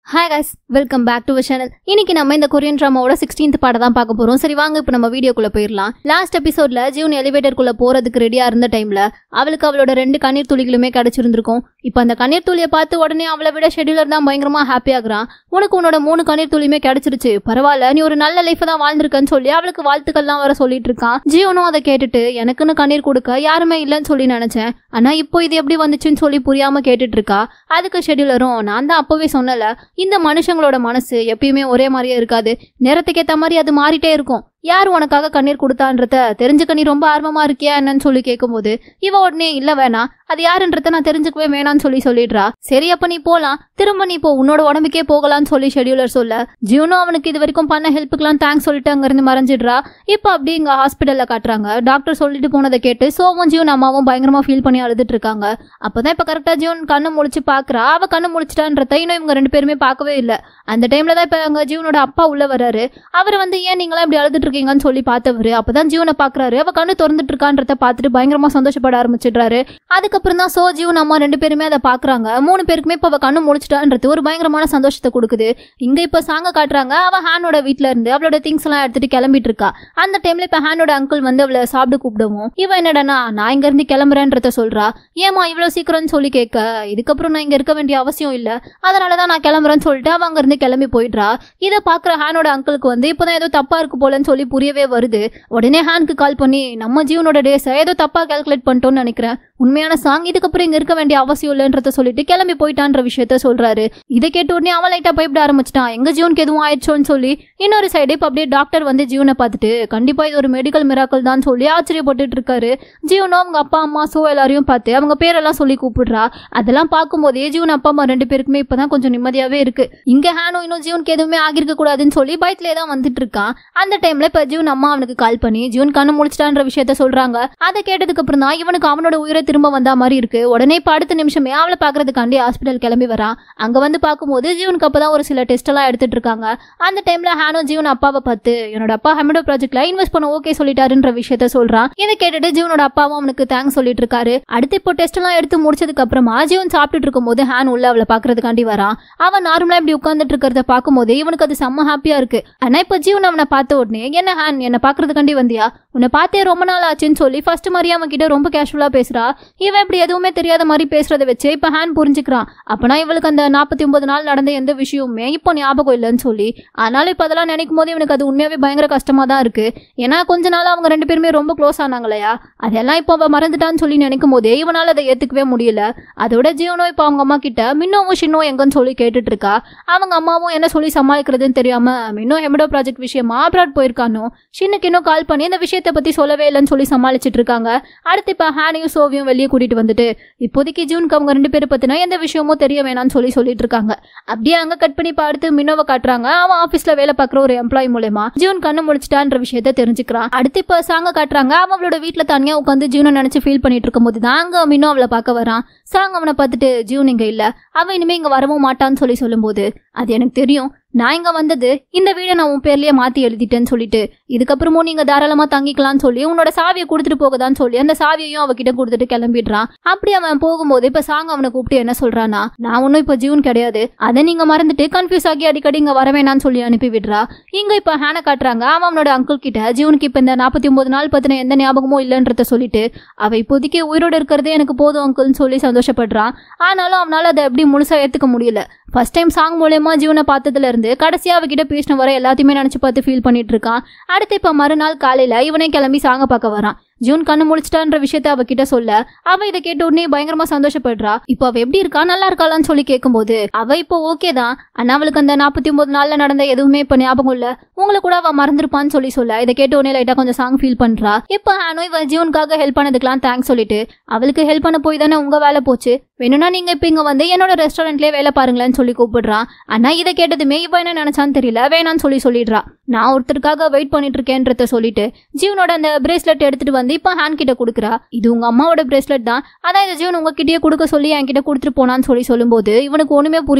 hi guys welcome back to channel இன்னைக்கு நம்ம இந்த கொரியன் ட்ராமாவோட சிக்ஸ்டீன்த் பாட தான் பார்க்க போறோம் சரி வாங்க இப்போ நம்ம வீடியோக்குள்ள போயிடலாம் லாஸ்ட் எபிசோட்ல ஜீவன் எலிவேட்டருக்குள்ள போறதுக்கு ரெடியா இருந்த டைம்ல அவளுக்கு அவளோட ரெண்டு கண்ணீர் துளிகளுமே கிடைச்சிருந்திருக்கும் இப்போ அந்த கண்ணீர் துளியை பார்த்து உடனே அவளை விட ஷெட்யூலர் தான் பயங்கரமா ஹாப்பி ஆகுறான் உனக்கு உன்னோட மூணு கண்ணீர் துளியுமே கிடைச்சிருச்சு பரவாயில்ல நீ ஒரு நல்ல லைஃப் தான் வாழ்ந்திருக்கன்னு சொல்லி அவளுக்கு வாழ்த்துக்கள்லாம் வர சொல்லிட்டு இருக்கான் ஜீவனும் அதை கேட்டுட்டு எனக்குன்னு கண்ணீர் கொடுக்க யாருமே இல்லைன்னு சொல்லி நினைச்சேன் ஆனா இப்போ இது எப்படி வந்துச்சுன்னு சொல்லி புரியாம கேட்டுட்டு இருக்கா அதுக்கு ஷெட்யூலரும் நான் தான் அப்பவே சொன்னல இந்த மனுஷங்களோட மனசு எப்பயுமே ஒரே மாதிரியே இருக்காது நேரத்துக்கு ஏத்த மாதிரி அது மாறிட்டே இருக்கும் யார் உனக்காக கண்ணீர் கொடுத்தான்றத தெரிஞ்சுக்க நீ ரொம்ப ஆர்வமா இருக்கியா என்னன்னு சொல்லி கேட்கும்போது இவ உடனே இல்ல வேணாம் அது யாருன்றத நான் தெரிஞ்சுக்கவே வேணாம்னு சொல்லி சொல்லிடுறா சரி அப்ப நீ போலாம் திரும்ப நீ இப்போ உன்னோட உடம்புக்கே போகலாம்னு சொல்லி ஷெட்யூலர் சொல்ல ஜியூனும் அவனுக்கு இது வரைக்கும் பண்ண ஹெல்ப்புக்கெல்லாம் தேங்க்ஸ் சொல்லிட்டு அங்கிருந்து மறைஞ்சிடுறா இப்போ அப்படி இங்க ஹாஸ்பிட்டல்ல காட்டுறாங்க டாக்டர் சொல்லிட்டு போனதை கேட்டு சோமும் ஜியூன் அம்மாவும் பயங்கரமா ஃபீல் பண்ணி அழுதுட்டு இருக்காங்க அப்பதான் இப்ப கரெக்டா ஜியூன் கண்ணு முழிச்சு பாக்குறா அவ கண்ணு முழிச்சிட்டான்றத இன்னும் இவங்க ரெண்டு பேருமே பார்க்கவே இல்ல அந்த டைம்ல தான் இப்ப அங்க ஜீவனோட அப்பா உள்ள வராரு அவர் வந்து ஏன் நீங்களா இப்படி அழுதுட்டு இருக்கீங்கன்னு சொல்லி பார்த்தவரு அப்பதான் ஜீவனை பாக்குறாரு அவ கண்ணு திறந்துட்டு இருக்கான்றத பார்த்துட்டு பயங்கரமா சந்தோஷப்பட ஆரம்பிச்சிடுறாரு அதுக்கப்புறம் தான் சோ ஜீவன் அம்மா ரெண்டு பேருமே அதை பாக்குறாங்க மூணு பேருக்குமே இப்ப அவ கண்ணு முழிச்சிட்டான்றது ஒரு பயங்கரமான சந்தோஷத்தை கொடுக்குது இங்க இப்ப சாங்க காட்டுறாங்க அவ ஹேனோட வீட்ல இருந்து அவளோட திங்ஸ் எல்லாம் எடுத்துட்டு கிளம்பிட்டு இருக்கா அந்த டைம்ல இப்ப ஹேனோட அங்கிள் வந்து அவளை சாப்பிட கூப்பிடவும் இவ என்னடனா நான் இங்க இருந்து கிளம்புறேன்றத சொல்றா ஏமா இவ்வளவு சீக்கிரம்னு சொல்லி கேட்க இதுக்கப்புறம் நான் இங்க இருக்க வேண்டிய அவசியம் இல்ல அதனாலதான் நான் கிளம்புறேன்னு சொல்லிட்டு அவ அங்க இருந்து கிளம்பி போயிடுறா இதை பாக்குற ஹேனோட அங்கிளுக்கு வந்து இப்பதான் ஏதோ தப்பா இருக்கு போலன்னு சொல்லி புரியவே வருது உடனே ஹேனுக்கு கால் பண்ணி நம்ம ஜீவனோட டேஸ் ஏதோ தப்பா கால்குலேட் பண்ணிட்டோம்னு நினைக்கிறேன் உண்மையான சாங் இதுக்கப்புறம் இங்க இருக்க வேண்டிய அவசியம் இல்லைன்றத சொல்லிட்டு கிளம்பி போயிட்டான்ற விஷயத்த சொல்றாரு இதை கேட்ட உடனே அவன் லைட்டா பயப்பட ஆரம்பிச்சிட்டான் எங்க ஜீவனுக்கு எதுவும் ஆயிடுச்சோன்னு சொல்லி இன்னொரு சைடு இப்ப அப்படியே டாக்டர் வந்து ஜீவனை பார்த்துட்டு கண்டிப்பா இது ஒரு மெடிக்கல் மிராக்கள் தான் சொல்லி ஆச்சரியப்பட்டுட்டு இருக்காரு ஜீவனும் அவங்க அப்பா அம்மா சோ எல்லாரையும் பார்த்து அவங்க பேரெல்லாம் சொல்லி கூப்பிடுறா அதெல்லாம் பார்க்கும்போதே ஜீவன் அப்பா அம்மா ரெண்டு பேருக்குமே இப்பதான் கொஞ்சம் நிம்மதியாவே இருக்கு இங்க ஹேனோ இன்னும் ஜீவனுக்கு எதுவுமே ஆகிருக்க கூடாதுன்னு சொல்லி பயத்திலே தான் வந்துட்டு இருக்கான் அந்த டைம்ல இப்ப ஜீவன் அம்மா அவனுக்கு கால் பண்ணி ஜீவன் கண்ணு முடிச்சிட்டான்ற விஷயத்த சொல்றாங்க அதை கேட்டதுக்கு அப்புறம் தான் இவனுக்கு அவனோட உயிரை திரும்ப வந்தா மாதிரி இருக்கு உடனே இப்ப அடுத்த நிமிஷமே அவளை பாக்குறதுக்காண்டி ஹாஸ்பிட்டல் கிளம்பி வரான் அங்க வந்து பார்க்கும்போது ஜீவனுக்கு அப்பதான் ஒரு சில டெஸ்ட் எல்லாம் எடுத்துட்டு இருக்காங்க அந்த டைம்ல ஹேனோ ஜீவன் அப்பாவை பார்த்து என்னோட அப்பா ஹெமடோ ப்ராஜெக்ட்ல இன்வெஸ்ட் பண்ண ஓகே சொல்லிட்டாருன்ற விஷயத்த சொல்றான் இதை கேட்டுட்டு ஜீவனோட அப்பாவும் அவனுக்கு தேங்க்ஸ் சொல்லிட்டு இருக்காரு அடுத்து இப்போ டெஸ்ட் எல்லாம் எடுத்து முடிச்சதுக்கு அப்புறமா ஜீவன் சாப்பிட்டுட்டு இருக்கும்போது ஹேன் உள்ள அவளை பாக்குறதுக்காண்டி வரான் அவன் நார்மலா இப்படி உட்கார்ந்துட்டு இருக்கிறத பார்க்கும்போது இவனுக்கு அது செம்ம ஹாப்பியா இருக்கு ஆனா இப்ப ஜீவன் அவனை பார்த்த உடனே என்ன ஹேன் என்ன பாக்குறதுக்காண்டி வந்தியா உன்னை பார்த்தே ரொம்ப நாள் ஆச்சுன்னு சொல்லி ஃபர்ஸ்ட் மாதிரி அவன் கிட்ட ரொம்ப கேஷுவலா பேசுறா இவன் இப்படி எதுவுமே தெரியாத மாதிரி பேசுறத வச்சு இப்ப ஹேன் புரிஞ்சுக்கிறான் அப்பனா இவளுக்கு அந்த நாற்பத்தி ஒன்பது நாள் நடந்த எந்த விஷயமுமே இப்போ ஞாபகம் இல்லைன்னு சொல்லி ஆனாலும் இப்ப அதெல்லாம் நினைக்கும் போது இவனுக்கு அது உண்மையாவே பயங்கர கஷ்டமா தான் இருக்கு ஏன்னா கொஞ்ச நாள் அவங்க ரெண்டு பேருமே ரொம்ப க்ளோஸ் ஆனாங்களையா அதெல்லாம் இப்போ அவ மறந்துட்டான்னு சொல்லி நினைக்கும் போதே இவனால அதை ஏத்துக்கவே முடியல அதோட ஜீவனும் இப்போ அவங்க அம்மா கிட்ட மின்னோவும் ஷின்னோ எங்கன்னு சொல்லி கேட்டுட்டு இருக்கா அவங்க அம்மாவும் என்ன சொல்லி சமாளிக்கிறதுன்னு தெரியாம மின்னோ ஹெமடோ ப்ராஜெக்ட் விஷயமா அப்ராட் போயிருக்கானோ ஷின்னுக்கு இன்னும் கால் பண்ணி இந்த விஷயத்தை பத்தி சொல்லவே இல்லைன்னு சொல்லி சமாளிச்சிட்டு இருக்காங்க அடுத்து இப்போ ஹேனையும் சோவியும் வெளியே கூட்டிட்டு வந்துட்டு இப்போதைக்கு ஜூனுக்கு அவங்க ரெண்டு பேரை பத்தினா எந்த விஷயமும் தெரிய வேணாம்னு சொல்லி சொல்லிட்டு இருக்காங்க அப்படியே அங்க கட் பண்ணி இப்ப அடுத்து மின்னோவை காட்டுறாங்க அவன் ஆபீஸ்ல வேலை பார்க்குற ஒரு எம்ப்ளாயி மூலயமா ஜூன் கண்ணு முடிச்சிட்டான்ற விஷயத்த தெரிஞ்சுக்கிறான் அடுத்து இப்ப சாங்க காட்டுறாங்க அவன் அவளோட வீட்டுல தனியா உட்காந்து ஜூனை நினைச்சு ஃபீல் பண்ணிட்டு இருக்கும்போது தான் அங்க மின்னோ அவளை பார்க்க வரான் சாங் அவனை பார்த்துட்டு ஜூன் இங்க இல்ல அவன் இனிமே இங்க வரவும் மாட்டான்னு சொல்லி சொல்லும்போது அது எனக்கு தெரியும் நான் இங்க வந்தது இந்த வீடை நான் உன் பேர்லயே மாத்தி எழுதிட்டேன்னு சொல்லிட்டு இதுக்கப்புறமும் நீங்க தாராளமா தங்கிக்கலாம்னு சொல்லி உன்னோட சாவியை கொடுத்துட்டு போகதான்னு சொல்லி அந்த சாவியையும் அவகிட்ட கொடுத்துட்டு கிளம்பிடுறான் அப்படி அவன் போகும்போது இப்ப சாங் அவனை கூப்பிட்டு என்ன சொல்றானா நான் ஒன்னும் இப்ப ஜீவன் கிடையாது அதை நீங்க மறந்துட்டு கன்ஃபியூஸ் ஆகி அடிக்கடி இங்க வர வேணாம்னு சொல்லி அனுப்பி விடுறா இங்க இப்ப ஹேனை காட்டுறாங்க அவன் அவனோட அங்கிள் கிட்ட ஜீவனுக்கு இப்ப இந்த நாற்பத்தி ஒன்பது நாள் பத்தின எந்த ஞாபகமும் இல்லைன்றத சொல்லிட்டு அவ இப்போதைக்கு உயிரோட இருக்கிறதே எனக்கு போதும் அங்கிள்னு சொல்லி சந்தோஷப்படுறான் ஆனாலும் அவனால அதை எப்படி முழுசா ஏத்துக்க முடியல ஃபர்ஸ்ட் டைம் சாங் மூலயமா ஜீவனை பார்த்ததுல இருந்து கடைசியா அவகிட்ட பேசின வர எல்லாத்தையுமே நினைச்சு பார்த்து ஃபீல் பண்ணிட்டு இருக்கான் அடுத்து இப்ப மறுநாள் காலையில இவனே கிளம்பி சாங்க பார்க்க வரான் ஜூன் கண்ணு முழிச்சிட்டான்ற விஷயத்த அவகிட்ட சொல்ல அவ இதை கேட்ட உடனே பயங்கரமா சந்தோஷப்படுறா இப்போ அவ எப்படி இருக்கா நல்லா இருக்காளான்னு சொல்லி கேட்கும்போது அவ இப்போ ஓகே தான் ஆனா அவளுக்கு அந்த நாற்பத்தி ஒன்பது நாள்ல நடந்த எதுவுமே இப்ப ஞாபகம் இல்ல உங்களை கூட அவ மறந்துருப்பான்னு சொல்லி சொல்ல இதை கேட்ட உடனே லைட்டா கொஞ்சம் சாங் ஃபீல் பண்றா இப்போ ஹானோ இவ ஜீவனுக்காக ஹெல்ப் பண்ணதுக்கெல்லாம் தேங்க்ஸ் சொல்லிட்டு அவளுக்கு ஹெல்ப் பண்ண போய் தானே உங்க வேலை போச்சு வேணும்னா நீங்க இப்ப இங்க வந்து என்னோட ரெஸ்டாரண்ட்லயே வேலை பாருங்களேன்னு சொல்லி கூப்பிடுறான் ஆனா இதை கேட்டதுமே இவ என்ன நினைச்சான்னு தெரியல வேணான்னு சொல்லி சொல்லிடுறா நான் ஒருத்தருக்காக வெயிட் பண்ணிட்டு இருக்கேன்றத சொல்லிட்டு ஜீவனோட அந்த பிரேஸ்லெட் எடுத்துட்டு வந்து இப்போ ஹேண்ட் கிட்ட கொடுக்குறா இது உங்க அம்மாவோட பிரேஸ்லெட் தான் அதான் இந்த ஜீவன் உங்ககிட்டயே கொடுக்க சொல்லி என்கிட்ட கொடுத்துட்டு போனான்னு சொல்லி சொல்லும்போது இவனுக்கு ஒண்ணுமே புரியல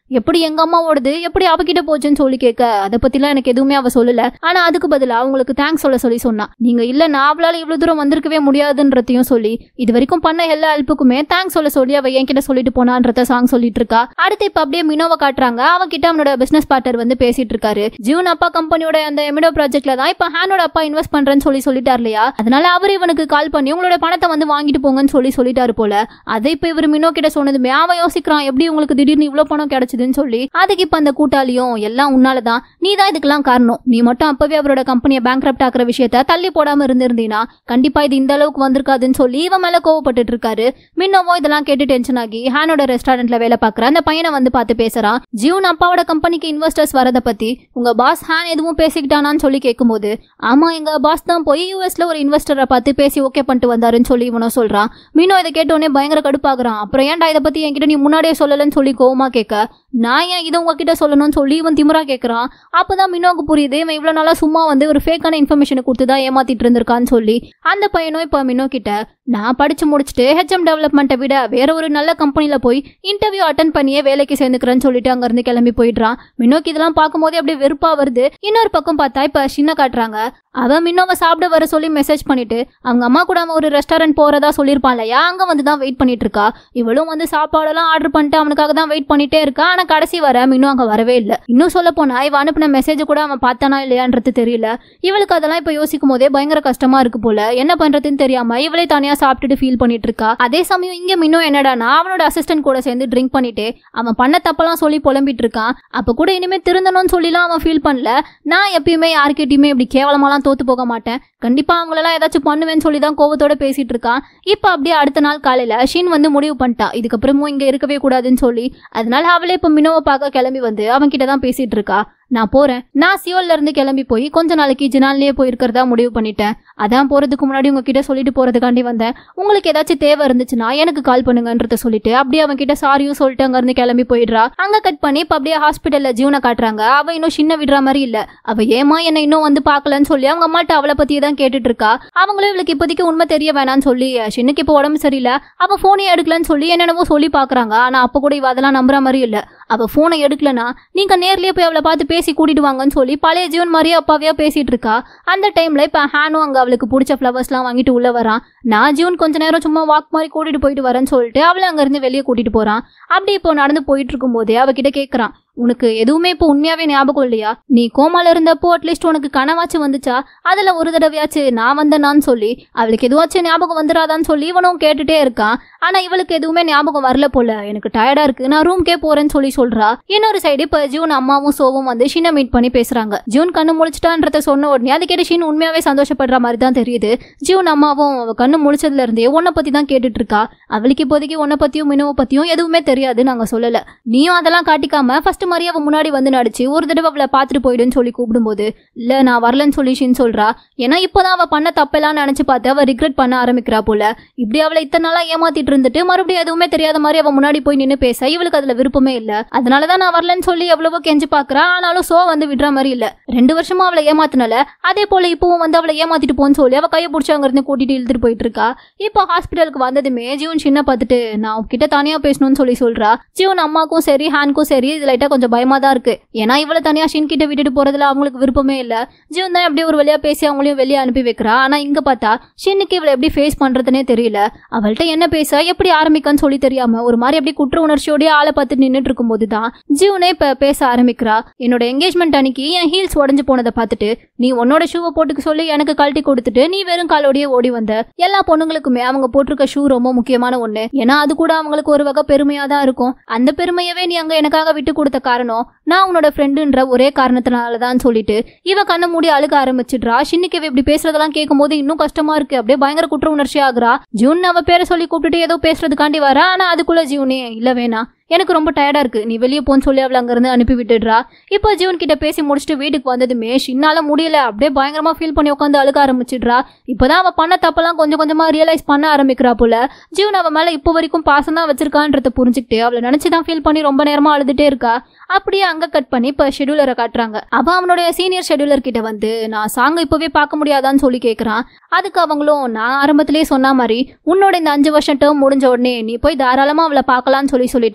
எப்படி எங்க அம்மாவோடது எப்படி அவகிட்ட போச்சுன்னு சொல்லி கேட்க அதை பத்திலாம் எனக்கு எதுவுமே அவ சொல்லல ஆனா அதுக்கு பதிலா அவங்களுக்கு தேங்க்ஸ் சொல்ல சொல்லி சொன்னா நீங்க இல்ல நான் அவளால இவ்வளவு தூரம் வந்திருக்கவே முடியாதுன்றதையும் சொல்லி இது வரைக்கும் பண்ண எல்லா ஹெல்ப்புக்குமே தேங்க்ஸ் சொல்ல சொல்லி அவ என்கிட்ட சொல்லிட்டு போனான்றத சாங் சொல்லிட்டு இருக்கா அடுத்து இப்ப அப்படியே மினோவை காட்டுறாங்க அவகிட்ட அவனோட பிசினஸ் பார்ட்னர் வந்து பேசிட்டு இருக்காரு ஜூன் அப்பா கம்பெனியோட அந்த எமிடோ ப்ராஜெக்ட்ல தான் இப்ப ஹேனோட அப்பா இன்வெஸ்ட் பண்றேன்னு சொல்லி சொல்லிட்டார் இல்லையா அதனால அவர் இவனுக்கு கால் பண்ணி உங்களோட பணத்தை வந்து வாங்கிட்டு போங்கன்னு சொல்லி சொல்லிட்டாரு போல அதை இப்ப இவர் மினோ கிட்ட சொன்னதுமே அவன் யோசிக்கிறான் எப்படி உங்களுக்கு திடீர்னு இவ்வளவு பணம் கிடைச்சதுன்னு சொல்லி அதுக்கு இப்ப அந்த கூட்டாளியும் எல்லாம் உன்னாலதான் நீ தான் இதுக்கெல்லாம் காரணம் நீ மட்டும் அப்பவே அவரோட கம்பெனியை பேங்க்ரப்ட் ஆக்குற விஷயத்த தள்ளி போடாம இருந்திருந்தீனா கண்டிப்பா இது இந்த அளவுக்கு வந்திருக்காதுன்னு சொல்லி இவன் மேல கோவப்பட்டுட்டு இருக்காரு மின்னவோ இதெல்லாம் கேட்டு டென்ஷன் ஆகி ஹேனோட ரெஸ்டாரண்ட்ல வேலை பார்க்குற அந்த பையனை வந்து பார்த்து பேசுறான் ஜியூன் அப்பாவோட கம்பெனிக்கு இன்வெஸ்டர்ஸ் வரதை பத்தி உங்க பாஸ் ஹேன் எதுவும் பேசிக்கிட்டானான்னு சொல்லி கேட்கும்போது ஆமா எங்க பாஸ் தான் போய் யூஎஸ்ல ஒரு இன்வெஸ்டரை பார்த்து பேசி ஓகே பண்ணிட்டு வந்தாருன்னு சொல்லி இவனும் சொல்றான் மீனோ இதை கேட்டோடனே பயங்கர கடுப்பாகிறான் அப்புறம் ஏன்டா இதை பத்தி என்கிட்ட நீ முன்னாடியே சொல்லலன்னு சொல்லி கோவமா கேட்க நான் ஏன் இதை உங்ககிட்ட சொல்லணும்னு சொல்லி இவன் திமிரா கேட்கறான் அப்பதான் மினோக்கு புரியுது இவன் இவ்வளவு நாளா சும்மா வந்து ஒரு ஃபேக்கான இன்ஃபர்மேஷனை கொடுத்து தான் ஏமாத்திட்டு இருந்திருக்கான்னு சொல்லி அந்த பையனும் இப்போ மினோ கிட்ட நான் படிச்சு முடிச்சுட்டு ஹெச்எம் டெவலப்மெண்ட்டை விட வேற ஒரு நல்ல கம்பெனில போய் இன்டர்வியூ அட்டன் பண்ணியே வேலைக்கு சேர்ந்துக்கிறேன்னு சொல்லிட்டு அங்க இருந்து கிளம்பி போயிடுறான் மினோக்கு இதெல்லாம் பார்க்கும்போதே அப்படியே வெறுப்பா வருது இன்னொரு பக்கம் பார்த்தா இப்ப சின்ன காட்டுறாங்க அவன் மின்னோவை சாப்பிட வர சொல்லி மெசேஜ் பண்ணிட்டு அவங்க அம்மா கூட அவன் ஒரு ரெஸ்டாரண்ட் போறதா சொல்லியிருப்பான் இல்லையா அங்க வந்து தான் வெயிட் பண்ணிட்டு இருக்கா இவளும் வந்து சாப்பாடெல்லாம் ஆர்டர் பண்ணிட்டு அவனுக்காக தான் வெயிட் பண்ணிட்டே இருக்கா ஆனா கடைசி வர மின்னும் அங்க வரவே இல்லை இன்னும் சொல்ல போனா இவன் அனுப்பின மெசேஜ் கூட அவன் பார்த்தானா இல்லையான்றது தெரியல இவளுக்கு அதெல்லாம் இப்ப யோசிக்கும் போதே பயங்கர கஷ்டமா இருக்கு போல என்ன பண்றதுன்னு தெரியாம இவளே தனியா சாப்பிட்டுட்டு ஃபீல் பண்ணிட்டு இருக்கா அதே சமயம் இங்க மின்னும் என்னடானா அவனோட அசிஸ்டன்ட் கூட சேர்ந்து ட்ரிங்க் பண்ணிட்டு அவன் பண்ண தப்பெல்லாம் சொல்லி புலம்பிட்டு இருக்கான் அப்ப கூட இனிமே திருந்தணும்னு சொல்லிலாம் அவன் ஃபீல் பண்ணல நான் எப்பயுமே யார்கிட்டயுமே இப்படி கேவலமாலாம் தோத்து போக மாட்டேன் கண்டிப்பா அவங்களெல்லாம் ஏதாச்சும் பண்ணுவேன்னு சொல்லி தான் கோவத்தோட பேசிட்டு இருக்கான் இப்ப அப்படியே அடுத்த நாள் காலையில ஷின் வந்து முடிவு பண்ணிட்டா இதுக்கப்புறமும் இங்க இருக்கவே கூடாதுன்னு சொல்லி அதனால அவளே இப்ப மினோவை பார்க்க கிளம்பி வந்து அவன் கிட்ட தான் பேசிட்டு இருக்கா நான் போறேன் நான் சியோல்ல இருந்து கிளம்பி போய் கொஞ்ச நாளைக்கு ஜினான்லயே போயிருக்கிறதா முடிவு பண்ணிட்டேன் அதான் போறதுக்கு முன்னாடி உங்ககிட்ட சொல்லிட்டு போறதுக்காண்டி வந்தேன் உங்களுக்கு ஏதாச்சும் தேவை இருந்துச்சுன்னா எனக்கு கால் பண்ணுங்கன்றத சொல்லிட்டு அப்படியே அவன் கிட்ட சாரியும் சொல்லிட்டு அங்க இருந்து கிளம்பி போயிடுறா அங்க கட் பண்ணி இப்ப அப்படியே ஹாஸ்பிட்டல்ல ஜீவனை காட்டுறாங்க அவ இன்னும் சின்ன விடுற மாதிரி இல்ல அவ ஏமா என்ன இன்னும் வந்து பார்க்கலன்னு சொல்லி அவங்க அம்மாட்ட அவளை பத்தியே தான் கேட்டுட்டு இருக்கா அவங்களும் இவளுக்கு இப்போதைக்கு உண்மை தெரிய வேணாம்னு சொல்லி சின்னுக்கு இப்போ உடம்பு சரியில்லை அவ போனே எடுக்கலன்னு சொல்லி என்னென்னவோ சொல்லி பாக்குறாங்க ஆனா அப்ப கூட இவ அதெல்லாம் நம்புற மாதிரி இல்ல அவ போனை எடுக்கலனா நீங்க நேர்லயே போய் அவளை பார்த்து பேசி கூட்டிட்டு வாங்கன்னு சொல்லி பழைய ஜீவன் மாதிரியே அப்பாவையா பேசிட்டு இருக்கா அந்த டைம்ல இப்ப ஹேனும் அங்க அவளுக்கு பிடிச்ச ஃப்ளவர்ஸ்லாம் வாங்கிட்டு உள்ள வரான் நான் ஜீவன் கொஞ்ச நேரம் சும்மா வாக் மாதிரி கூட்டிட்டு போயிட்டு வரேன்னு சொல்லிட்டு அவளை அங்க இருந்து வெளியே கூட்டிட்டு போறான் அப்படி இப்போ நடந்து போயிட்டு இருக்கும்போதே அவகிட்ட கேக்குறான் உனக்கு எதுவுமே இப்போ உண்மையாவே ஞாபகம் இல்லையா நீ கோமால இருந்தப்போ அட்லீஸ்ட் உனக்கு கனவாச்சும் வந்துச்சா அதுல ஒரு தடவையாச்சு நான் வந்தேனான்னு சொல்லி அவளுக்கு எதுவாச்சும் ஞாபகம் வந்துடாதான்னு சொல்லி இவனும் கேட்டுட்டே இருக்கான் ஆனா இவளுக்கு எதுவுமே ஞாபகம் வரல போல எனக்கு டயர்டா இருக்கு நான் ரூம்க்கே போறேன்னு சொல்லி சொல்றா இன்னொரு சைடு இப்ப ஜூன் அம்மாவும் சோவும் வந்து ஷினை மீட் பண்ணி பேசுறாங்க ஜூன் கண்ணு முழிச்சிட்டான்றத சொன்ன உடனே அது கேட்டு ஷின் உண்மையாவே சந்தோஷப்படுற மாதிரி தான் தெரியுது ஜூன் அம்மாவும் அவ கண்ணு முழிச்சதுல இருந்தே உன்னை பத்தி தான் கேட்டுட்டு இருக்கா அவளுக்கு இப்போதைக்கு உன்னை பத்தியும் மினோவை பத்தியும் எதுவுமே தெரியாது நாங்க சொல்லல நீயும் அதெல்லாம் காட்டிக்காம ஃபர்ஸ்ட் மாதிரி அவ முன்னாடி வந்து நடிச்சு ஒரு தடவை அவளை பார்த்துட்டு போயிடுன்னு சொல்லி கூப்பிடும்போது இல்ல நான் வரலன்னு சொல்லி ஷின் சொல்றா ஏன்னா இப்போதான் அவ பண்ண தப்பெல்லாம் நினைச்சு பார்த்து அவ ரிக்ரெட் பண்ண ஆரம்பிக்கிறா போல இப்படி அவளை இத்தனை நாளா ஏமாத்திட்டு இருந்துட்டு மறுபடியும் எதுவுமே தெரியாத மாதிரி அவ முன்னாடி போய் நின்னு பேச இவளுக்கு அதுல விருப்பமே இல்ல அதனாலதான் நான் வரலன்னு சொல்லி எவ்வளவோ கெஞ்சி பாக்குறா ஆனாலும் சோ வந்து விடுற மாதிரி இல்ல ரெண்டு வருஷமா அவளை ஏமாத்தினால அதே போல இப்பவும் வந்து அவளை ஏமாத்திட்டு போன்னு சொல்லி அவ கையை பிடிச்சி அங்க இருந்து கூட்டிட்டு இழுத்துட்டு போயிட்டு இருக்கா இப்போ ஹாஸ்பிட்டலுக்கு வந்ததுமே ஜீவன் சின்ன பார்த்துட்டு நான் உன்கிட்ட தனியா பேசணும்னு சொல்லி சொல்றா ஜீவன் அம்மாக்கும் சரி ஹேண்ட்க்கும் சரி இது லைட்டா கொஞ்சம் பயமா தான் இருக்கு ஏன்னா இவளை தனியா ஷின் கிட்ட விட்டுட்டு போறதுல அவங்களுக்கு விருப்பமே இல்ல ஜீவன் தான் அப்படியே ஒரு வழியா பேசி அவங்களையும் வெளியே அனுப்பி வைக்கிறா ஆனா இங்க பார்த்தா ஷின்னுக்கு இவளை எப்படி ஃபேஸ் பண்றதுனே தெரியல அவள்கிட்ட என்ன பேச எப்படி ஆரம்பிக்கன்னு சொல்லி தெரியாம ஒரு மாதிரி அப்படியே குற்ற உணர்ச்சியோடய ஆளை பார்த்து நின்னுட்டு இருக்கும்போது தான் ஜீவனே இப்ப பேச ஆரம்பிக்கிறா என்னோட என்கேஜ்மெண்ட் அன்னைக்கு என் ஹீல்ஸ் உடஞ்சு போனதை பார்த்துட்டு நீ உன்னோட ஷூவை போட்டுக்க சொல்லி எனக்கு கழட்டி கொடுத்துட்டு நீ வெறும் காலோடயே ஓடி வந்த எல்லா பொண்ணுங்களுக்குமே அவங்க போட்டிருக்க ஷூ ரொம்ப முக்கியமான ஒண்ணு ஏன்னா அது கூட அவங்களுக்கு ஒரு வகை பெருமையா தான் இருக்கும் அந்த பெருமையவே நீ அங்க எனக்காக விட்டு கொடுத்த காரணம் நான் உன்னோட ஃப்ரெண்டுன்ற ஒரே காரணத்தினால தான் சொல்லிட்டு இவ கண்ணை மூடி அழுக ஆரம்பிச்சிடுறா ஷின்னுக்கு இவ இப்படி பேசுறதெல்லாம் கேட்கும்போது இன்னும் கஷ்டமா இருக்கு அப்படியே பயங்கர குற்ற உணர்ச்சி ஆகுறா ஜூன் அவ பேரை சொல்லி கூப்பிட்டுட்டு ஏதோ பேசுறதுக்காண்டி வரா ஆனா அதுக்குள்ள ஜீவனே இல்ல வேணா எனக்கு ரொம்ப டயர்டா இருக்கு நீ வெளியே போன்னு சொல்லி அவளை அங்கிருந்து அனுப்பி விட்டுடுறா இப்போ ஜீவன் கிட்ட பேசி முடிச்சுட்டு வீட்டுக்கு வந்ததுமே ஷின்னால முடியல அப்படியே பயங்கரமா ஃபீல் பண்ணி உட்காந்து அழுக ஆரம்பிச்சிடுறா இப்பதான் அவ பண்ண தப்பெல்லாம் கொஞ்சம் கொஞ்சமா ரியலைஸ் பண்ண ஆரம்பிக்கிறா போல ஜீவன் அவ மேல இப்போ வரைக்கும் பாசம் தான் வச்சிருக்கான்றத புரிஞ்சுக்கிட்டு அவளை நினைச்சுதான் ஃபீல் பண்ணி ரொம்ப நேரமா அழுதுட்டே இருக்கா அப்படியே அங்க கட் பண்ணி இப்ப ஷெடியூலரை காட்டுறாங்க அவ அவனுடைய சீனியர் ஷெடியூலர் கிட்ட வந்து நான் சாங் இப்பவே பார்க்க முடியாதான்னு சொல்லி கேக்குறான் அதுக்கு அவங்களும் நான் ஆரம்பத்திலேயே சொன்ன மாதிரி உன்னோட இந்த அஞ்சு வருஷம் டேர்ம் முடிஞ்ச உடனே நீ போய் தாராளமா அவளை பார்க்கலாம்னு சொல்லி சொல்லிட்டு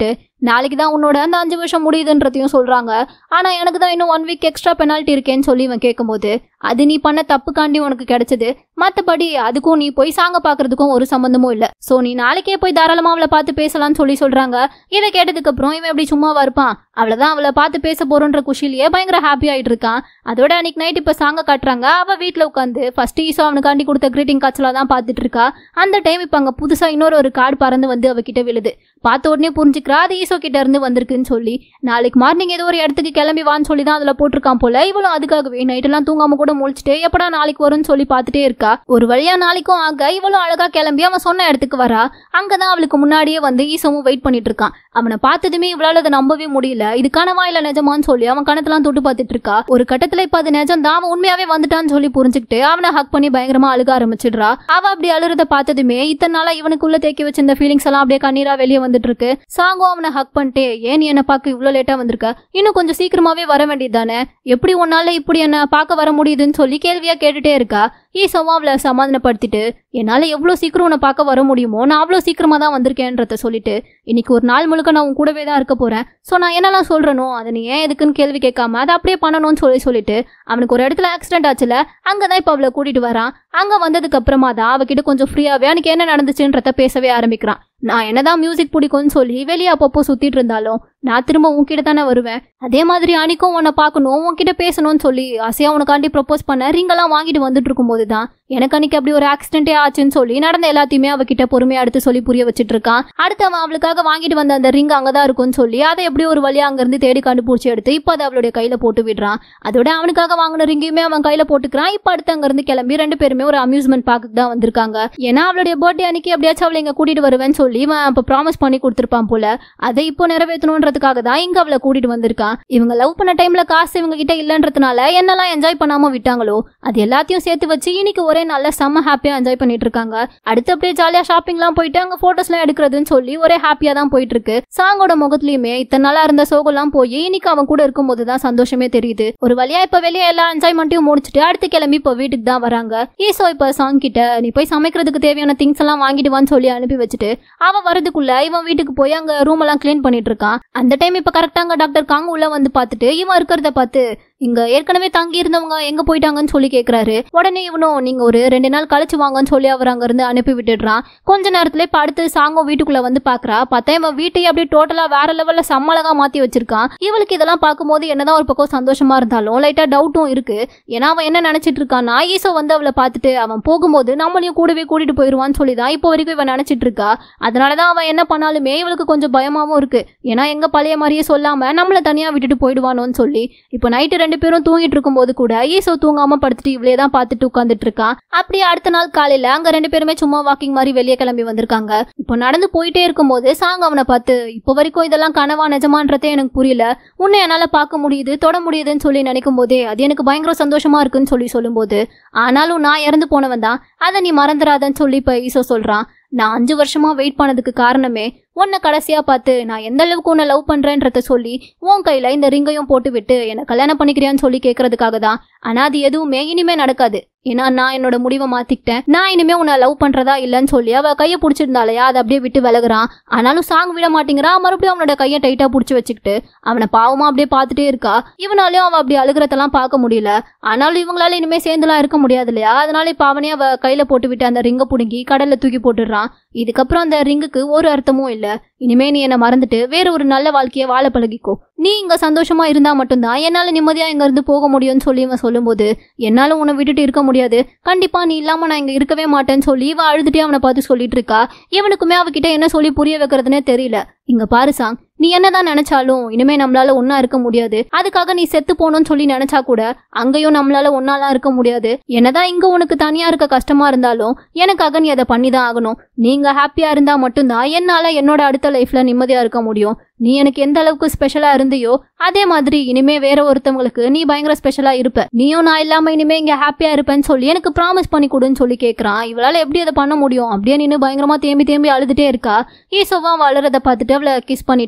நாளைக்கு தான் உன்னோட அந்த அஞ்சு வருஷம் முடியுதுன்றதையும் சொல்றாங்க ஆனா எனக்கு தான் இன்னும் ஒன் வீக் எக்ஸ்ட்ரா பெனால்ட்டி இருக்கேன்னு சொல்லி இவன் கேட்கும்போது அது நீ பண்ண தப்புக்காண்டி உனக்கு கிடைச்சது மத்தபடி அதுக்கும் நீ போய் சாங்க பாக்குறதுக்கும் ஒரு சம்பந்தமும் இல்ல சோ நீ நாளைக்கே போய் தாராளமா அவளை பார்த்து பேசலாம்னு சொல்லி சொல்றாங்க இதை கேட்டதுக்கு அப்புறம் இவன் எப்படி சும்மாவா இருப்பான் அவ்வளவுதான் அவளை பார்த்து பேச போறோன்ற குஷிலேயே பயங்கர ஹாப்பி ஆயிட்டு இருக்கான் அதோட அன்னைக்கு நைட் இப்ப சாங்க காட்டுறாங்க அவ வீட்ல உட்காந்து ஃபர்ஸ்ட் ஈசோ அவனுக்காண்டி கொடுத்த கிரீட்டிங் காட்சலா தான் பார்த்துட்டு இருக்கா அந்த டைம் இப்ப அங்க புதுசா இன்னொரு ஒரு கார்டு பறந்து வந்து அவகிட்ட விழுது பார்த்த உடனே புரிஞ்சுக்கிறா அது ஈசோ கிட்ட இருந்து வந்திருக்குன்னு சொல்லி நாளைக்கு மார்னிங் ஏதோ ஒரு இடத்துக்கு கிளம்பி வான்னு சொல்லி தான் அதுல போட்டிருக்கான் போல இவளும் அதுக்காகவே நைட் எல்லாம் தூங்காம கூட முழிச்சிட்டு எப்படா நாளைக்கு வரும்னு சொல்லி பார்த்துட்டே இருக்கா ஒரு வழியா நாளைக்கும் ஆக இவளும் அழகா கிளம்பி அவன் சொன்ன இடத்துக்கு வரா அங்கதான் அவளுக்கு முன்னாடியே வந்து ஈசோவும் வெயிட் பண்ணிட்டு இருக்கான் அவனை பார்த்ததுமே இவளால அதை நம்பவே முடியல இது கனவா இல்ல நிஜமான்னு சொல்லி அவன் கணத்தெல்லாம் தொட்டு பார்த்துட்டு இருக்கா ஒரு கட்டத்துல இப்ப அது நிஜம் தான் அவன் உண்மையாவே வந்துட்டான்னு சொல்லி புரிஞ்சுக்கிட்டு அவனை ஹக் பண்ணி பயங்கரமா அழுக ஆரம்பிச்சிடுறா அவ அப்படி அழுறத பார்த்ததுமே இத்தனை நாளா இவனுக்குள்ள தேக்கி வச்சிருந்த ஃபீலிங்ஸ் எல்லாம் அப்படியே கண்ணீரா வெளியே வந்துட்டு இருக்கு சாங்கும் அவனை ஹக் பண்ணிட்டு ஏன் நீ என்ன பார்க்க இவ்வளவு லேட்டா வந்திருக்க இன்னும் கொஞ்சம் சீக்கிரமாவே வர வேண்டியது தானே எப்படி உன்னால இப்படி என்ன பார்க்க வர முடியுதுன்னு சொல்லி கேள்வியா கேட்டுட்டே இருக்கா ஈசோவும் அவளை சமாதானப்படுத்திட்டு என்னால எவ்வளவு சீக்கிரம் உன்னை பார்க்க வர முடியுமோ நான் அவ்வளவு சீக்கிரமா தான் வந்திருக்கேன்றத சொல்லிட்டு இன்னைக்கு ஒரு நாள் முழுக்க நான் உன் கூடவே தான் இருக்க போறேன் ஸோ நான் என்னெல்லாம் சொல்றேனோ அதை நீ ஏன் எதுக்குன்னு கேள்வி கேட்காம அதை அப்படியே பண்ணணும்னு சொல்லி சொல்லிட்டு அவனுக்கு ஒரு இடத்துல ஆக்சிடென்ட் ஆச்சுல அங்கதான் இப்ப அவளை கூட்டிட்டு வரான் அங்க வந்ததுக்கு அப்புறமா தான் அவகிட்ட கொஞ்சம் ஃப்ரீயாவே அன்னைக்கு என்ன நடந்துச்சுன்றத பேசவே ஆரம்பிக்கிறான் நான் என்னதான் மியூசிக் பிடிக்கும்னு சொல்லி வெளியே அப்பப்போ சுத்திட்டு இருந்தாலும் நான் திரும்ப உன்கிட்ட தானே வருவேன் அதே மாதிரி அன்னைக்கும் உன்னை பார்க்கணும் உன்கிட்ட பேசணும்னு சொல்லி ஆசையா உனக்காண்டி ப்ரப்போஸ் பண்ண ரிங்கெல்லாம் வாங்கிட்டு வந்துட்டு இருக்கும்போது தான் எனக்கு அன்னைக்கு அப்படி ஒரு ஆக்சிடென்ட்டே ஆச்சுன்னு சொல்லி நடந்த எல்லாத்தையுமே அவகிட்ட பொறுமையா எடுத்து சொல்லி புரிய வச்சிட்டு இருக்கான் அடுத்து அவன் அவளுக்காக வாங்கிட்டு வந்த அந்த ரிங் அங்கதான் இருக்கும்னு சொல்லி அதை எப்படி ஒரு வழியா அங்கிருந்து தேடி கண்டுபிடிச்சி எடுத்து இப்போ அதை அவளுடைய கையில போட்டு விடுறான் அதோட அவனுக்காக வாங்கின ரிங்கையுமே அவன் கையில போட்டுக்கிறான் இப்போ அடுத்து அங்கிருந்து கிளம்பி ரெண்டு பேருமே ஒரு அம்யூஸ்மெண்ட் பார்க்கு தான் வந்திருக்காங்க ஏன்னா அவளுடைய பர்த்டே அன்னைக்கு எப்படியாச்சும் அவளை இங்க கூட்டிட்டு வருவேன்னு சொல்லி இவன் அப்ப ப்ராமிஸ் பண்ணி கொடுத்துருப்பான் போல அதை இப்போ நிறைவேற்றணுன்றதுக்காக தான் இங்க அவளை கூட்டிட்டு வந்திருக்கான் இவங்க லவ் பண்ண டைம்ல காசு இவங்க கிட்ட இல்லன்றதுனால என்னெல்லாம் என்ஜாய் பண்ணாம விட்டாங்களோ அது எல்லாத்தையும் சேர்த்து வச்சு இன்னைக்கு ஒரே நல்ல செம்ம ஹாப்பியா என்ஜாய் பண்ணிட்டு இருக்காங்க அடுத்து அப்படியே ஜாலியா ஷாப்பிங்லாம் போயிட்டு அங்க போட்டோஸ்லாம் எடுக்கிறதுன்னு சொல்லி ஒரே ஹாப்பியா தான் போயிட்டு இருக்கு சாங்கோட முகத்துலயுமே இத்தனை நாளா இருந்த சோகம்லாம் போய் இன்னைக்கு அவன் கூட இருக்கும்போது தான் சந்தோஷமே தெரியுது ஒரு வழியா இப்ப வெளியே எல்லா என்ஜாய்மெண்ட்டையும் முடிச்சுட்டு அடுத்து கிளம்பி இப்போ வீட்டுக்கு தான் வராங்க ஈசோ இப்ப சாங் கிட்ட நீ போய் சமைக்கிறதுக்கு தேவையான திங்ஸ் எல்லாம் வாங்கிட்டு வான்னு சொல்லி அனுப்பி வச்சுட்டு அவன் வரதுக்குள்ள இவன் வீட்டுக்கு போய் அங்க ரூம் எல்லாம் க்ளீன் பண்ணிட்டு இருக்கான் அந்த டைம் இப்ப கரெக்டா அங்க டாக்டர் காங்க உள்ள வந்து பார்த்துட்டு இவன் இருக்கிறத பார்த்து இங்க ஏற்கனவே தங்கி இருந்தவங்க எங்க போயிட்டாங்கன்னு சொல்லி கேக்குறாரு உடனே இவனும் நீங்க ஒரு ரெண்டு நாள் கழிச்சு வாங்கன்னு சொல்லி அவர் அங்க இருந்து அனுப்பி விட்டுடுறான் கொஞ்ச நேரத்துல இப்ப அடுத்து சாங்கும் வீட்டுக்குள்ள வந்து பாக்குறா பார்த்தா இவன் வீட்டையே அப்படியே டோட்டலா வேற லெவல்ல சம்மளகா மாத்தி வச்சிருக்கான் இவளுக்கு இதெல்லாம் பார்க்கும்போது என்னதான் ஒரு பக்கம் சந்தோஷமா இருந்தாலும் லைட்டா டவுட்டும் இருக்கு ஏன்னா அவன் என்ன நினைச்சிட்டு இருக்கான்னா ஈசோ வந்து அவளை பார்த்துட்டு அவன் போகும்போது நம்மளையும் கூடவே கூட்டிட்டு போயிருவான்னு சொல்லி தான் இப்போ வரைக்கும் இவன் நினைச்சிட்டு இருக்கா அதனாலதான் அவன் என்ன பண்ணாலுமே இவளுக்கு கொஞ்சம் பயமாவும் இருக்கு ஏன்னா எங்க பழைய மாதிரியே சொல்லாம நம்மள தனியா விட்டுட்டு போயிடுவானோன்னு சொல்லி இப்போ நைட்டு ரெண்டு பேரும் தூங்கிட்டு இருக்கும்போது கூட ஈசோ தூங்காம படுத்துட்டு இவளே தான் பார்த்துட்டு உட்காந்துட்டு இருக்கான் அப்படியே அடுத்த நாள் காலையில அங்க ரெண்டு பேருமே சும்மா வாக்கிங் மாதிரி வெளியே கிளம்பி வந்திருக்காங்க இப்போ நடந்து போயிட்டே இருக்கும்போது சாங் அவனை பார்த்து இப்போ வரைக்கும் இதெல்லாம் கனவா நிஜமான்றதே எனக்கு புரியல உன்னை என்னால பார்க்க முடியுது தொட முடியுதுன்னு சொல்லி நினைக்கும் போதே அது எனக்கு பயங்கர சந்தோஷமா இருக்குன்னு சொல்லி சொல்லும்போது ஆனாலும் நான் இறந்து போனவன் தான் அதை நீ மறந்துடாதன்னு சொல்லி இப்போ ஈசோ சொல்றான் நான் அஞ்சு வருஷமா வெயிட் பண்ணதுக்கு காரணமே உன்னை கடைசியா பார்த்து நான் எந்த அளவுக்கு உன்னை லவ் பண்றேன்றத சொல்லி உன் கையில இந்த ரிங்கையும் போட்டு விட்டு என்னை கல்யாணம் பண்ணிக்கிறியான்னு சொல்லி கேட்கறதுக்காக தான் ஆனா அது எதுவுமே இனிமே நடக்காது ஏன்னா நான் என்னோட முடிவை மாத்திக்கிட்டேன் நான் இனிமே உன்னை லவ் பண்றதா இல்லைன்னு சொல்லி அவ கையை பிடிச்சிருந்தாலையா அதை அப்படியே விட்டு விலகுறான் ஆனாலும் சாங் விட மாட்டேங்கிறான் மறுபடியும் அவனோட கையை டைட்டா பிடிச்சி வச்சுக்கிட்டு அவனை பாவமா அப்படியே பார்த்துட்டே இருக்கா இவனாலையும் அவ அப்படி அழுகிறதெல்லாம் பார்க்க முடியல ஆனாலும் இவங்களால இனிமே சேர்ந்துலாம் இருக்க முடியாது இல்லையா அதனால இப்ப அவனே அவ கையில போட்டு விட்டு அந்த ரிங்கை பிடுங்கி கடல்ல தூக்கி போட்டுடுறான் இதுக்கப்புறம் அந்த ரிங்குக்கு ஒரு அர்த்தமும் இல்ல இனிமே நீ என்ன மறந்துட்டு வேற ஒரு நல்ல வாழ்க்கையை வாழ பழகிக்கோ நீ இங்க சந்தோஷமா இருந்தா மட்டும்தான் என்னால நிம்மதியா இங்க இருந்து போக முடியும்னு சொல்லி இவன் சொல்லும்போது என்னால உன்னை விட்டுட்டு இருக்க முடியாது கண்டிப்பா நீ இல்லாம நான் இங்க இருக்கவே மாட்டேன்னு சொல்லி இவ அழுதுட்டே அவனை பார்த்து சொல்லிட்டு இருக்கா இவனுக்குமே அவகிட்ட என்ன சொல்லி புரிய வைக்கிறதுனே தெரியல இங்க பாரு சாங் நீ என்னதான் நினைச்சாலும் இனிமே நம்மளால ஒன்னா இருக்க முடியாது அதுக்காக நீ செத்து போகணும்னு சொல்லி நினைச்சா கூட அங்கேயும் நம்மளால ஒன்னாலாம் இருக்க முடியாது என்னதான் இங்க உனக்கு தனியா இருக்க கஷ்டமா இருந்தாலும் எனக்காக நீ அதை பண்ணிதான் ஆகணும் நீங்க ஹாப்பியா இருந்தா மட்டும்தான் என்னால என்னோட அடுத்த லைஃப்ல நிம்மதியா இருக்க முடியும் நீ எனக்கு எந்த அளவுக்கு ஸ்பெஷலா இருந்தியோ அதே மாதிரி இனிமே வேற ஒருத்தவங்களுக்கு நீ பயங்கர ஸ்பெஷலா இருப்ப நீயும் நான் இல்லாம இனிமே இங்க ஹாப்பியா இருப்பேன்னு சொல்லி எனக்கு ப்ராமிஸ் பண்ணி கொடுன்னு சொல்லி கேக்குறான் இவளால எப்படி அதை பண்ண முடியும் அப்படியே நின்று பயங்கரமா தேம்பி தேம்பி அழுதுட்டே இருக்கா ஈசோவா அவ அழுறத பார்த்துட்டு அவளை கிஸ் பண்ணிட்டு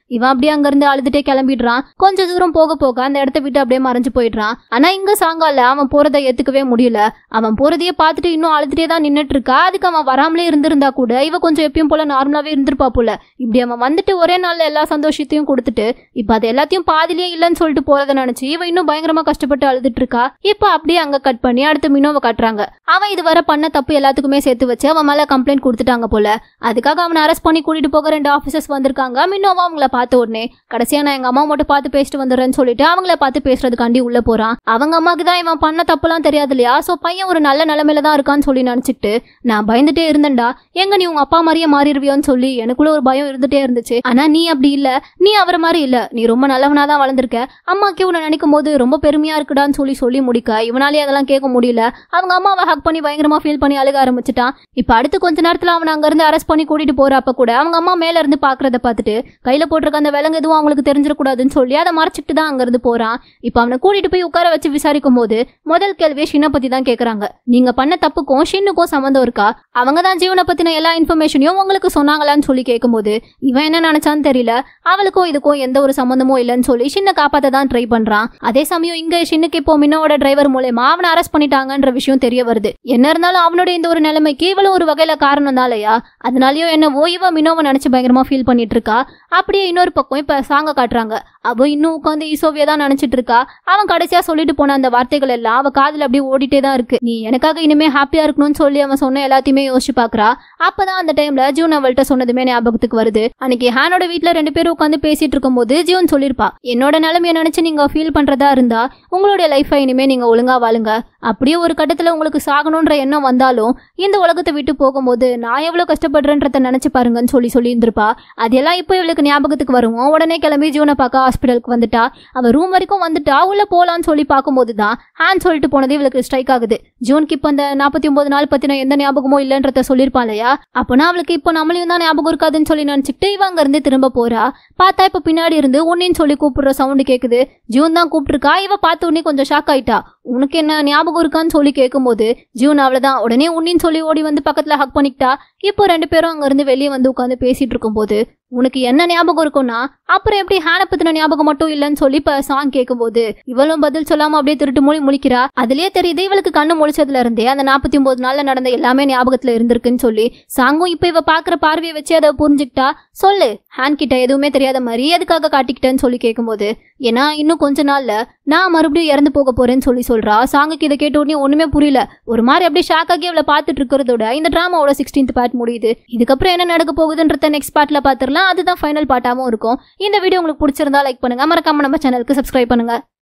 இவன் அப்படியே அங்கிருந்து அழுதுட்டே கிளம்பிடுறான் கொஞ்ச தூரம் போக போக அந்த இடத்த விட்டு அப்படியே மறைஞ்சு போயிடுறான் ஆனா இங்க சாங்கால அவன் போறதை ஏத்துக்கவே முடியல அவன் போறதையே பார்த்துட்டு இன்னும் அழுதுட்டே தான் நின்னுட்டு இருக்கா அதுக்கு அவன் வராமலே இருந்திருந்தா கூட இவ கொஞ்சம் எப்பயும் போல நார்மலாவே இருந்திருப்பா போல இப்படி அவன் வந்துட்டு ஒரே நாள்ல எல்லா சந்தோஷத்தையும் கொடுத்துட்டு இப்ப அது எல்லாத்தையும் பாதிலேயே இல்லைன்னு சொல்லிட்டு போறதை நினைச்சு இவ இன்னும் பயங்கரமா கஷ்டப்பட்டு அழுதுட்டு இருக்கா இப்ப அப்படியே அங்க கட் பண்ணி அடுத்து மினோவை காட்டுறாங்க அவன் இதுவரை பண்ண தப்பு எல்லாத்துக்குமே சேர்த்து வச்சு அவன் மேல கம்ப்ளைண்ட் கொடுத்துட்டாங்க போல அதுக்காக அவனை அரெஸ்ட் பண்ணி கூட்டிட்டு போக ரெண்டு ஆஃபீஸர்ஸ் வந்திருக்காங்க மின்னோவா அவங்கள பார்த்த உடனே கடைசியா நான் எங்க அம்மா மட்டும் பார்த்து பேசிட்டு வந்துடுறேன்னு சொல்லிட்டு அவங்கள பார்த்து பேசுறதுக்காண்டி உள்ள போறான் அவங்க அம்மாக்கு தான் இவன் பண்ண தப்புலாம் தெரியாது இல்லையா சோ பையன் ஒரு நல்ல நிலைமையில தான் இருக்கான்னு சொல்லி நினைச்சிட்டு நான் பயந்துட்டே இருந்தேன்டா எங்க நீ உங்க அப்பா மாதிரியே மாறிடுவியோன்னு சொல்லி எனக்குள்ள ஒரு பயம் இருந்துட்டே இருந்துச்சு ஆனா நீ அப்படி இல்ல நீ அவரை மாதிரி இல்ல நீ ரொம்ப நல்லவனா தான் வளர்ந்துருக்க அம்மாக்கே உன்னை நினைக்கும் போது ரொம்ப பெருமையா இருக்குடான்னு சொல்லி சொல்லி முடிக்க இவனாலே அதெல்லாம் கேட்க முடியல அவங்க அம்மாவை ஹக் பண்ணி பயங்கரமா ஃபீல் பண்ணி அழுக ஆரம்பிச்சிட்டான் இப்ப அடுத்து கொஞ்ச நேரத்துல அவனை அங்க இருந்து அரெஸ்ட் பண்ணி கூட்டிட்டு போறப்ப கூட அவங்க அம்மா மேல இருந்து பாக்குறத பார்த்துட்டு கையில போட்டிருக்க அந்த விலங்கு எதுவும் அவங்களுக்கு தெரிஞ்சிடக்கூடாதுன்னு சொல்லி அதை மறைச்சிட்டு தான் அங்க இருந்து போறான் இப்ப அவனை கூட்டிட்டு போய் உட்கார வச்சு விசாரிக்கும் போது முதல் கேள்வியை ஷின்னை பத்தி தான் கேக்குறாங்க நீங்க பண்ண தப்புக்கும் ஷின்னுக்கும் சம்மந்தம் இருக்கா அவங்க தான் ஜீவனை பத்தின எல்லா இன்ஃபர்மேஷனையும் உங்களுக்கு சொன்னாங்களான்னு சொல்லி கேட்கும்போது இவன் என்ன நினைச்சான்னு தெரியல அவளுக்கும் இதுக்கும் எந்த ஒரு சம்மந்தமும் இல்லைன்னு சொல்லி ஷின்னை காப்பாத்த தான் ட்ரை பண்றான் அதே சமயம் இங்க ஷின்னுக்கு இப்போ மின்னோட டிரைவர் மூலயமா அவனை அரெஸ்ட் பண்ணிட்டாங்கன்ற விஷயம் தெரிய வருது என்ன இருந்தாலும் அவனுடைய இந்த ஒரு நிலைமைக்கு இவளும் ஒரு வகையில காரணம் தான் இல்லையா அதனாலயோ என்னவோ இவ மினோவை நினைச்சு பயங்கரமா ஃபீல் பண்ணிட்டு இருக்கா அப்படியே இன்னொரு பக்கம் இப்ப சாங்க காட்டுறாங்க அவ இன்னும் உட்காந்து ஈசோவியா தான் நினைச்சிட்டு இருக்கா அவன் கடைசியா சொல்லிட்டு போன அந்த வார்த்தைகள் எல்லாம் அவ காதுல அப்படியே ஓடிட்டே தான் இருக்கு நீ எனக்காக இனிமே ஹாப்பியா இருக்கணும்னு சொல்லி அவன் சொன்ன எல்லாத்தையுமே யோசிச்சு பாக்குறா அப்பதான் அந்த டைம்ல ஜீவன் அவள்கிட்ட சொன்னதுமே ஞாபகத்துக்கு வருது அன்னைக்கு ஹேனோட வீட்ல ரெண்டு பேரும் உட்காந்து பேசிட்டு இருக்கும்போது ஜீவன் சொல்லிருப்பா என்னோட நிலைமையை நினைச்சு நீங்க ஃபீல் பண்றதா இருந்தா உங்களுடைய லைஃபை இனிமே நீங்க ஒழுங்கா வாழுங்க அப்படியே ஒரு கட்டத்துல உங்களுக்கு சாகணுன்ற எண்ணம் வந்தாலும் இந்த உலகத்தை விட்டு போகும்போது நான் எவ்வளவு கஷ்டப்படுறேன்றத நினைச்சு பாருங்கன்னு சொல்லி சொல்லி இருந்திருப்பா அதெல்லாம் இப்போ இவளுக்கு ஞாபகத்துக்கு வரும் உடனே கிளம்பி ஜீவனை பார்க்க ஹாஸ்பிட்டலுக்கு வந்துட்டா அவ ரூம் வரைக்கும் வந்துட்டா உள்ள போலான்னு சொல்லி பார்க்கும்போது தான் ஹேண்ட் சொல்லிட்டு போனது இவளுக்கு ஸ்ட்ரைக் ஆகுது ஜூனுக்கு இப்போ அந்த நாற்பத்தி ஒன்பது நாள் பத்தின எந்த ஞாபகமும் இல்லைன்றத சொல்லியிருப்பா இல்லையா அப்போனா அவளுக்கு இப்போ நம்மளையும் தான் ஞாபகம் இருக்காதுன்னு சொல்லி நினைச்சிட்டு இவ அங்க இருந்து திரும்ப போறா பார்த்தா இப்போ பின்னாடி இருந்து உன்னின்னு சொல்லி கூப்பிடுற சவுண்டு கேக்குது ஜூன் தான் கூப்பிட்டுருக்கா இவ பார்த்த உடனே கொஞ்சம் ஷாக் ஆயிட்டா உனக்கு என்ன ஞாபகம் இருக்கான்னு சொல்லி கேட்கும்போது ஜூன் அவ்வளவுதான் உடனே உன்னின்னு சொல்லி ஓடி வந்து பக்கத்துல ஹக் பண்ணிக்கிட்டா இப்போ ரெண்டு பேரும் அங்க இருந்து வெளியே வந்து உட்காந்து பேசிட்டு இருக்கும்போது உனக்கு என்ன ஞாபகம் இருக்கும்னா அப்புறம் எப்படி ஹேனை பத்தின ஞாபகம் மட்டும் இல்லைன்னு சொல்லி இப்ப சாங் கேட்கும்போது இவளும் பதில் சொல்லாம அப்படியே திருட்டு மொழி முழிக்கிறா அதுலயே தெரியுது இவளுக்கு கண்ணு முழிச்சதுல இருந்தே அந்த நாற்பத்தி ஒன்பது நாள்ல நடந்த எல்லாமே ஞாபகத்துல இருந்திருக்குன்னு சொல்லி சாங்கும் இப்ப இவ பாக்குற பார்வையை வச்சு அதை புரிஞ்சுக்கிட்டா சொல்லு ஹேன் கிட்ட எதுவுமே தெரியாத மாதிரி எதுக்காக காட்டிக்கிட்டேன்னு சொல்லி கேட்கும்போது ஏன்னா இன்னும் கொஞ்ச நாள்ல நான் மறுபடியும் இறந்து போக போறேன்னு சொல்லி சொல்றா சாங்குக்கு இதை கேட்ட உடனே ஒண்ணுமே புரியல ஒரு மாதிரி அப்படியே ஷாக் ஆகி அவளை பார்த்துட்டு இருக்கிறதோட இந்த டிராமாவோட சிக்ஸ்டீன்த் பார்ட் முடியுது இதுக்கப்புறம் என்ன நடக்க போகுதுன்றத நெக்ஸ்ட் பார்ட்ல பாத்துரலாம் அதுதான் ஃபைனல் பார்ட்டாவும் இருக்கும் இந்த வீடியோ உங்களுக்கு பிடிச்சிருந்தா லைக் பண்ணுங்க மறக்காம நம்ம சேனலுக்கு சப்ஸ்கிரைப் பண்ணுங்க